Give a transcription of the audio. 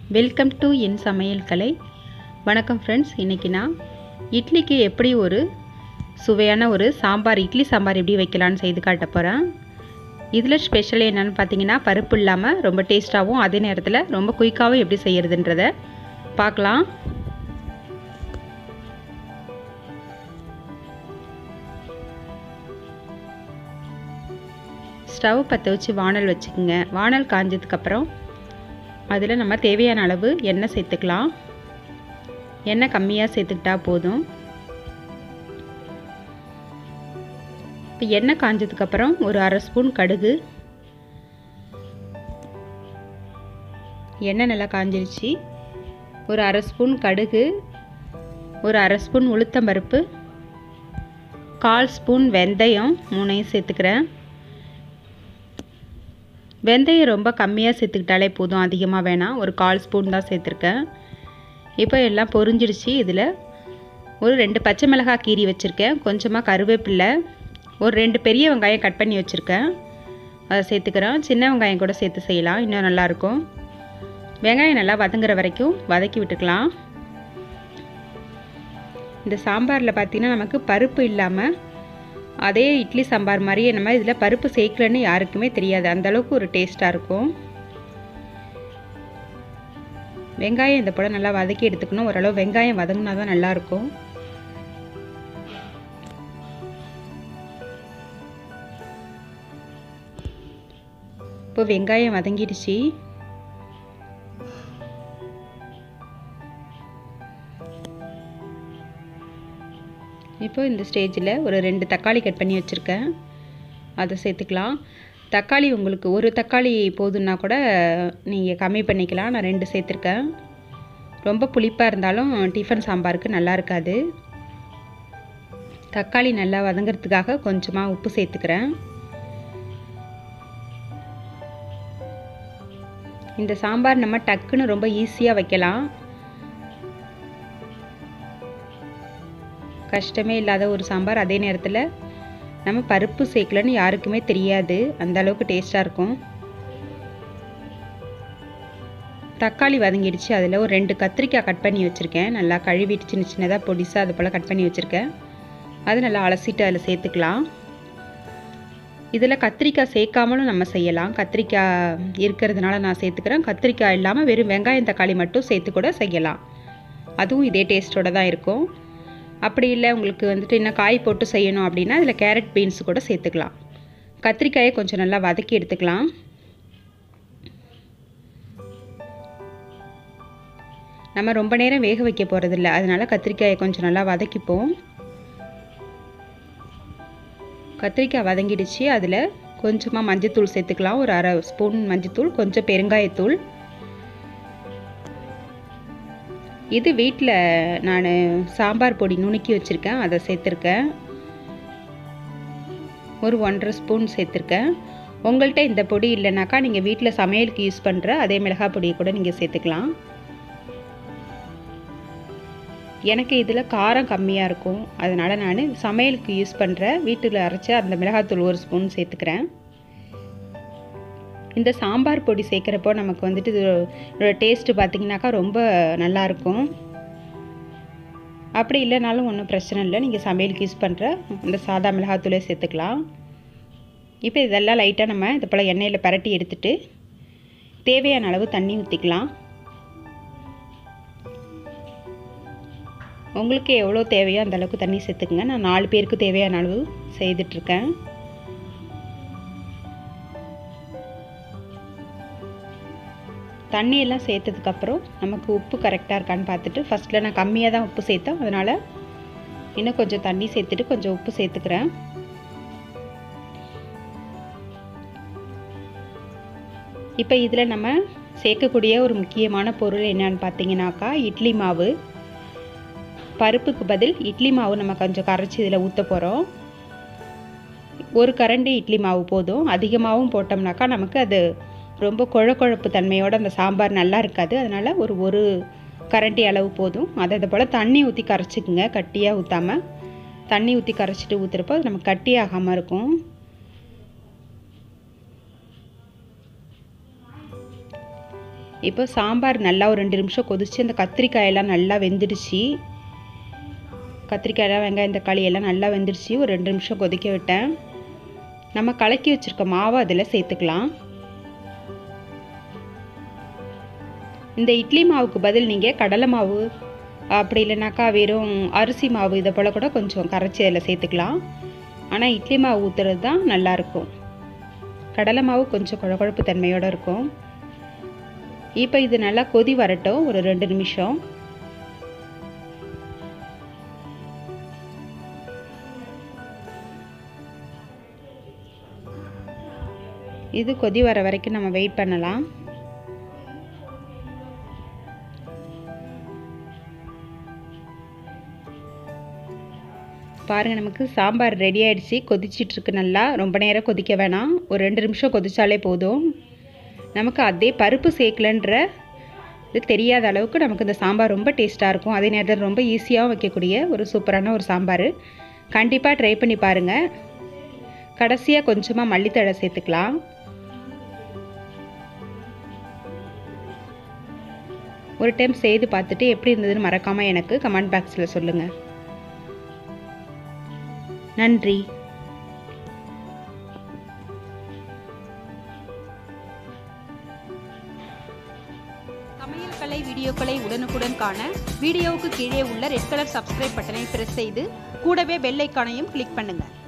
welcome to என் சமையல் கலை வணக்கம் friends இன்றைக்கி நான் இட்லிக்கு எப்படி ஒரு சுவையான ஒரு சாம்பார் இட்லி சாம்பார் எப்படி வைக்கலான்னு செய்து காட்ட போகிறேன் இதில் ஸ்பெஷல் என்னென்னு பார்த்தீங்கன்னா பருப்பு இல்லாமல் ரொம்ப டேஸ்ட்டாகவும் அதே நேரத்தில் ரொம்ப குயிக்காகவும் எப்படி செய்கிறதுன்றத பார்க்கலாம் ஸ்டவ் பற்ற வச்சு வானல் வச்சுக்கோங்க வானல் காஞ்சதுக்கப்புறம் அதில் நம்ம தேவையான அளவு எண்ணெய் சேர்த்துக்கலாம் எண்ணெய் கம்மியாக சேர்த்துக்கிட்டா போதும் இப்போ எண்ணெய் காஞ்சதுக்கப்புறம் ஒரு அரை ஸ்பூன் கடுகு எண்ணெய் நல்லா காஞ்சிருச்சு ஒரு அரை ஸ்பூன் கடுகு ஒரு அரை ஸ்பூன் உளுத்தம்பருப்பு கால் ஸ்பூன் வெந்தயம் மூணையும் சேர்த்துக்கிறேன் வெந்தயம் ரொம்ப கம்மியாக சேர்த்துக்கிட்டாலே போதும் அதிகமாக வேணாம் ஒரு கால் ஸ்பூன் தான் சேர்த்துருக்கேன் இப்போ எல்லாம் பொரிஞ்சிடுச்சு இதில் ஒரு ரெண்டு பச்சை மிளகாய் கீரி வச்சுருக்கேன் கொஞ்சமாக கருவேப்பில்லை ஒரு ரெண்டு பெரிய வெங்காயம் கட் பண்ணி வச்சுருக்கேன் அதை சேர்த்துக்கிறேன் சின்ன வெங்காயம் கூட சேர்த்து செய்யலாம் இன்னும் நல்லாயிருக்கும் வெங்காயம் நல்லா வதங்குற வரைக்கும் வதக்கி விட்டுக்கலாம் இந்த சாம்பாரில் பார்த்திங்கன்னா நமக்கு பருப்பு இல்லாமல் அதே இட்லி சாம்பார் மாதிரியே நம்ம இதில் பருப்பு சேர்க்கலன்னு யாருக்குமே தெரியாது அந்தளவுக்கு ஒரு டேஸ்ட்டாக இருக்கும் வெங்காயம் இந்த போல் நல்லா வதக்கி எடுத்துக்கணும் ஓரளவு வெங்காயம் வதங்கினா தான் நல்லாயிருக்கும் இப்போ வெங்காயம் வதங்கிடுச்சு இப்போ இந்த ஸ்டேஜில் ஒரு ரெண்டு தக்காளி கட் பண்ணி வச்சுருக்கேன் அதை சேர்த்துக்கலாம் தக்காளி உங்களுக்கு ஒரு தக்காளி போதுன்னா கூட நீங்கள் கம்மி பண்ணிக்கலாம் நான் ரெண்டு சேர்த்துருக்கேன் ரொம்ப புளிப்பாக இருந்தாலும் டிஃபன் சாம்பாருக்கு நல்லா இருக்காது தக்காளி நல்லா வதங்கிறதுக்காக கொஞ்சமாக உப்பு சேர்த்துக்கிறேன் இந்த சாம்பார் நம்ம டக்குன்னு ரொம்ப ஈஸியாக வைக்கலாம் கஷ்டமே இல்லாத ஒரு சாம்பார் அதே நேரத்தில் நம்ம பருப்பு சேர்க்கலன்னு யாருக்குமே தெரியாது அந்த அளவுக்கு டேஸ்ட்டாக இருக்கும் தக்காளி வதங்கிடுச்சு அதில் ஒரு ரெண்டு கத்திரிக்காய் கட் பண்ணி வச்சுருக்கேன் நல்லா கழுவிட்டு சின்ன சின்னதாக பொடிசாக அது போல் கட் பண்ணி வச்சுருக்கேன் அது நல்லா அலசிட்டு அதில் சேர்த்துக்கலாம் இதில் கத்திரிக்காய் சேர்க்காமலும் நம்ம செய்யலாம் கத்திரிக்காய் இருக்கிறதுனால நான் சேர்த்துக்கிறேன் கத்திரிக்காய் இல்லாமல் வெறும் வெங்காயம் தக்காளி மட்டும் சேர்த்து கூட செய்யலாம் அதுவும் இதே டேஸ்ட்டோடு தான் இருக்கும் அப்படி இல்லை உங்களுக்கு வந்துட்டு இன்னும் காய் போட்டு செய்யணும் அப்படின்னா இதில் கேரட் பீன்ஸ் கூட சேர்த்துக்கலாம் கத்திரிக்காயை கொஞ்சம் நல்லா வதக்கி எடுத்துக்கலாம் நம்ம ரொம்ப நேரம் வேக வைக்க போகிறதில்ல அதனால் கத்திரிக்காயை கொஞ்சம் நல்லா வதக்கிப்போம் கத்திரிக்காய் வதங்கிடுச்சு அதில் கொஞ்சமாக மஞ்சத்தூள் சேர்த்துக்கலாம் ஒரு அரை ஸ்பூன் மஞ்சத்தூள் கொஞ்சம் பெருங்காயத்தூள் இது வீட்டில் நான் சாம்பார் பொடி நுணுக்கி வச்சுருக்கேன் அதை சேர்த்துருக்கேன் ஒரு ஒன்றரை ஸ்பூன் சேர்த்துருக்கேன் உங்கள்கிட்ட இந்த பொடி இல்லைனாக்கா நீங்கள் வீட்டில் சமையலுக்கு யூஸ் பண்ணுற அதே மிளகாய் பொடியை கூட நீங்கள் சேர்த்துக்கலாம் எனக்கு இதில் காரம் கம்மியாக இருக்கும் அதனால் நான் சமையலுக்கு யூஸ் பண்ணுற வீட்டில் அரைச்ச அந்த மிளகாத்தூள் ஒரு ஸ்பூன் சேர்த்துக்கிறேன் இந்த சாம்பார் பொடி சேர்க்குறப்போ நமக்கு வந்துட்டு இதோட டேஸ்ட்டு பார்த்திங்கனாக்கா ரொம்ப நல்லாயிருக்கும் அப்படி இல்லைனாலும் ஒன்றும் பிரச்சனை இல்லை நீங்கள் சமையலுக்கு யூஸ் பண்ணுற இந்த சாதா மிளகாத்தூளே சேர்த்துக்கலாம் இப்போ இதெல்லாம் லைட்டாக நம்ம இது போல் எண்ணெயில் பரட்டி எடுத்துட்டு தேவையான அளவு தண்ணி ஊற்றிக்கலாம் உங்களுக்கு எவ்வளோ தேவையோ அந்த அளவுக்கு தண்ணி சேர்த்துக்குங்க நான் நாலு பேருக்கு தேவையான அளவு செய்துட்ருக்கேன் தண்ணியெல்லாம் சேர்த்ததுக்கப்புறம் நமக்கு உப்பு கரெக்டாக இருக்கான்னு பார்த்துட்டு ஃபஸ்ட்டில் நான் கம்மியாக தான் உப்பு சேர்த்தேன் அதனால் இன்னும் கொஞ்சம் தண்ணி சேர்த்துட்டு கொஞ்சம் உப்பு சேர்த்துக்கிறேன் இப்போ இதில் நம்ம சேர்க்கக்கூடிய ஒரு முக்கியமான பொருள் என்னன்னு பார்த்தீங்கன்னாக்கா இட்லி மாவு பருப்புக்கு பதில் இட்லி மாவு நம்ம கொஞ்சம் கரைச்சி இதில் ஊற்ற போகிறோம் ஒரு கரண்டி இட்லி மாவு போதும் அதிகமாகவும் போட்டோம்னாக்கா நமக்கு அது ரொம்ப குழ குழப்பு தன்மையோடு அந்த சாம்பார் நல்லா இருக்காது அதனால் ஒரு ஒரு கரண்டி அளவு போதும் அதை அதை போல் தண்ணி ஊற்றி கரைச்சிக்குங்க கட்டியாக ஊற்றாமல் தண்ணி ஊற்றி கரைச்சிட்டு ஊற்றுறப்போ அது நமக்கு கட்டியாகாமல் இருக்கும் இப்போ சாம்பார் நல்லா ஒரு ரெண்டு நிமிஷம் கொதிச்சு அந்த கத்திரிக்காயெல்லாம் நல்லா வெந்துடுச்சு கத்திரிக்காயெல்லாம் வெங்காயம் தக்காளி எல்லாம் நல்லா வெந்துடுச்சு ஒரு ரெண்டு நிமிஷம் கொதிக்க விட்டேன் நம்ம கலக்கி வச்சுருக்க மாவை அதில் சேர்த்துக்கலாம் இந்த இட்லி மாவுக்கு பதில் நீங்கள் கடலை மாவு அப்படி இல்லைனாக்கா வெறும் அரிசி மாவு இதை போல் கூட கொஞ்சம் கரைச்சி அதில் சேர்த்துக்கலாம் ஆனால் இட்லி மாவு ஊற்றுறது தான் நல்லாயிருக்கும் கடலை மாவு கொஞ்சம் குழகுழப்பு தன்மையோடு இருக்கும் இப்போ இது நல்லா கொதி வரட்டும் ஒரு ரெண்டு நிமிஷம் இது கொதி வர வரைக்கும் நம்ம வெயிட் பண்ணலாம் பாருங்கள் நமக்கு சாம்பார் ரெடி ஆகிடுச்சு கொதிச்சிட்ருக்கு நல்லா ரொம்ப நேரம் கொதிக்க வேணாம் ஒரு ரெண்டு நிமிஷம் கொதிச்சாலே போதும் நமக்கு அதே பருப்பு சேர்க்கலன்ற இது தெரியாத அளவுக்கு நமக்கு இந்த சாம்பார் ரொம்ப டேஸ்ட்டாக இருக்கும் அதே நேரத்தில் ரொம்ப ஈஸியாகவும் வைக்கக்கூடிய ஒரு சூப்பரான ஒரு சாம்பார் கண்டிப்பாக ட்ரை பண்ணி பாருங்கள் கடைசியாக கொஞ்சமாக மல்லித்தழை சேர்த்துக்கலாம் ஒரு டைம் செய்து பார்த்துட்டு எப்படி இருந்ததுன்னு மறக்காமல் எனக்கு கமெண்ட் பாக்ஸில் சொல்லுங்கள் நன்றி சமையல் கலை வீடியோக்களை உடனுக்குடன் காண வீடியோவுக்கு கீழே உள்ள ரெட் கலர் சப்ஸ்கிரைப் பட்டனை பிரஸ் செய்து கூடவே பெல் ஐக்கானையும் கிளிக் பண்ணுங்கள்